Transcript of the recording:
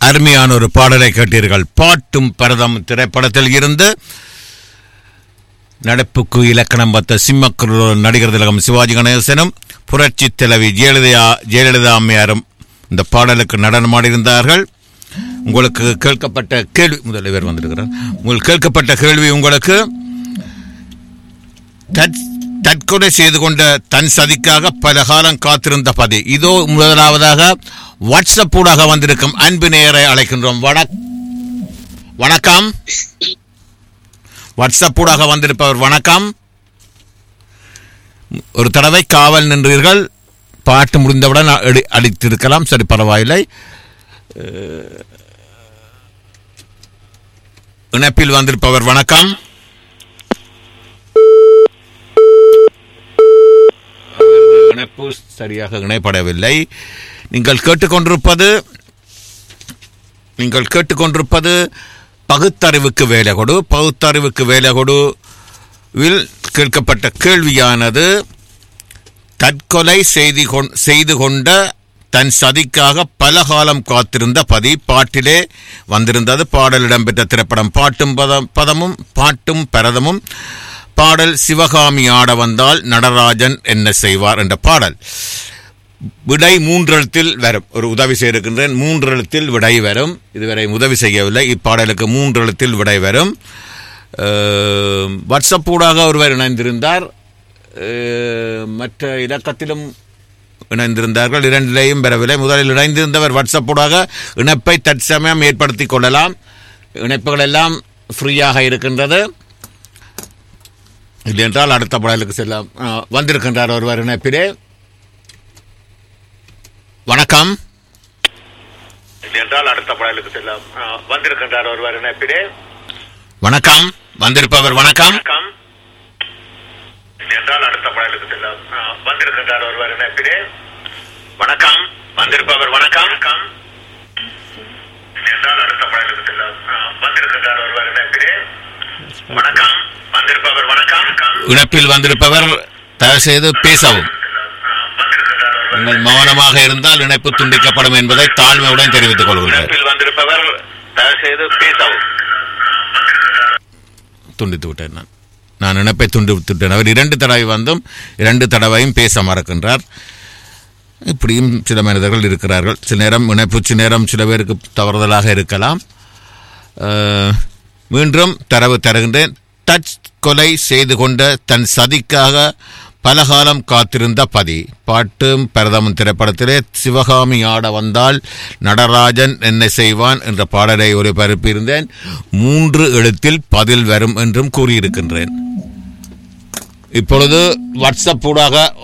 அருமையான ஒரு பாடலை கேட்டீர்கள் பாட்டும் பரதம் திரைப்படத்தில் இருந்து நடப்புக்கு இலக்கணம் பார்த்த சிம்மக்குரு நடிகர் திலகம் சிவாஜி கணேசனும் புரட்சி தலைவி ஜெயலலிதா ஜெயலலிதா அம்மையாரும் இந்த பாடலுக்கு நடனமாடியிருந்தார்கள் உங்களுக்கு கேட்கப்பட்ட கேள்வி முதல்வர் வந்திருக்கிறார் உங்களுக்கு கேட்கப்பட்ட கேள்வி உங்களுக்கு தற்- தற்கொலை செய்து கொண்ட தன் சதிக்காக பல காலம் காத்திருந்த பதி இதோ முதலாவதாக வாட்ஸ்அப் ஊடாக வந்திருக்கும் அன்பு நேயரை அழைக்கின்றோம் வணக் வணக்கம் வாட்ஸ்அப் ஊடாக வந்திருப்பவர் வணக்கம் ஒரு தடவை காவல் நின்றீர்கள் பாட்டு முடிந்தவுடன் அடி- அடித்திருக்கலாம் சரி பரவாயில்லை அஹ், இணைப்பில் வந்திருப்பவர் வணக்கம் அவரது இணைப்பு சரியாக இணைப்படவில்லை நீங்கள் கேட்டுக்கொண்டிருப்பது நீங்கள் கேட்டுக்கொண்டிருப்பது பகுத்தறிவுக்கு வேலை கொடு பகுத்தறிவுக்கு வேலை கொடு வில் கேட்கப்பட்ட கேள்வியானது தற்கொலை செய்து கொண் செய்து கொண்ட தன் சதிக்காக பல காலம் காத்திருந்த பதி பாட்டிலே வந்திருந்தது பாடல் இடம்பெற்ற திரைப்படம் பாட்டும் பதம் பதமும் பாட்டும் பரதமும் பாடல் சிவகாமி ஆட வந்தால் நடராஜன் என்ன செய்வார் என்ற பாடல் விடை மூன்றெழுத்தில் வரும் ஒரு உதவி செய்திருக்கின்றேன் மூன்றெழுத்தில் விடை வரும் இதுவரை உதவி செய்யவில்லை இப்பாடலுக்கு மூன்றெழுத்தில் விடை வரும் அஹ், வாட்ஸ்அப் ஊடாக ஒருவர் இணைந்திருந்தார் அஹ், மற்ற இலக்கத்திலும் இணைந்திருந்தார்கள் இரண்டிலேயும் பெறவில்லை முதலில் இணைந்திருந்தவர் வாட்ஸ்அப் ஊடாக இணைப்பை தற்சமயம் ஏற்படுத்திக் கொள்ளலாம் இணைப்புகள் எல்லாம் ஃப்ரீயாக இருக்கின்றது இல்லை என்றால் அடுத்த பாடலுக்கு செல்லாம் அஹ், வந்திருக்கின்றார் ஒருவர் இணைப்பிலே வணக்கம் என்றால் அடுத்த பாடலுக்கு செல்லாம் வந்திருக்கின்றார் ஒருவர் இணைப்பிலே வணக்கம் வந்திருப்பவர் வணக்கம் வணக்கம் என்றால் அடுத்த பாடலுக்கு செல்லாம் வந்திருக்கின்றார் ஒருவர் இணைப்பிலே வணக்கம் வந்திருப்பவர் வணக்கம் வணக்கம் என்றால் அடுத்த பாடலுக்கு செல்லாம் வந்திருக்கின்றார் ஒருவர் இணைப்பிலே வணக்கம் வந்திருப்பவர் வணக்கம் வணக்கம் இணைப்பில் வந்திருப்பவர் தயவு செய்து பேசவும் வந்திருக்கின்றார் ஒருவர் நீங்கள் மௌனமாக இருந்தால் இணைப்பு துண்டிக்கப்படும் என்பதை தாழ்மையுடன் தெரிவித்துக் கொள்கிறேன் இணைப்பில் வந்திருப்பவர் தயவு செய்து பேசவும் துண்டித்து விட்டேன் நான் நான் இணைப்பை துண்டித்து விட்டேன் அவர் இரண்டு தடவை வந்தும் இரண்டு தடவையும் பேச மறக்கின்றார் இப்படியும் சில மனிதர்கள் இருக்கிறார்கள் சில நேரம் இணைப்பு சில நேரம் சில பேருக்கு தவறுதலாக இருக்கலாம் அஹ், மீண்டும் தரவு தருகின்றேன் டச் கொலை செய்து கொண்ட தன் சதிக்காக பலகாலம் காத்திருந்த பதி பாட்டும் பரதமும் திரைப்படத்திலே சிவகாமி ஆட வந்தால் நடராஜன் என்ன செய்வான் என்ற பாடலை ஒளிபரப்பியிருந்தேன் மூன்று எழுத்தில் பதில் வரும் என்றும் கூறியிருக்கின்றேன் இப்பொழுது வாட்ஸ்அப் ஊடாக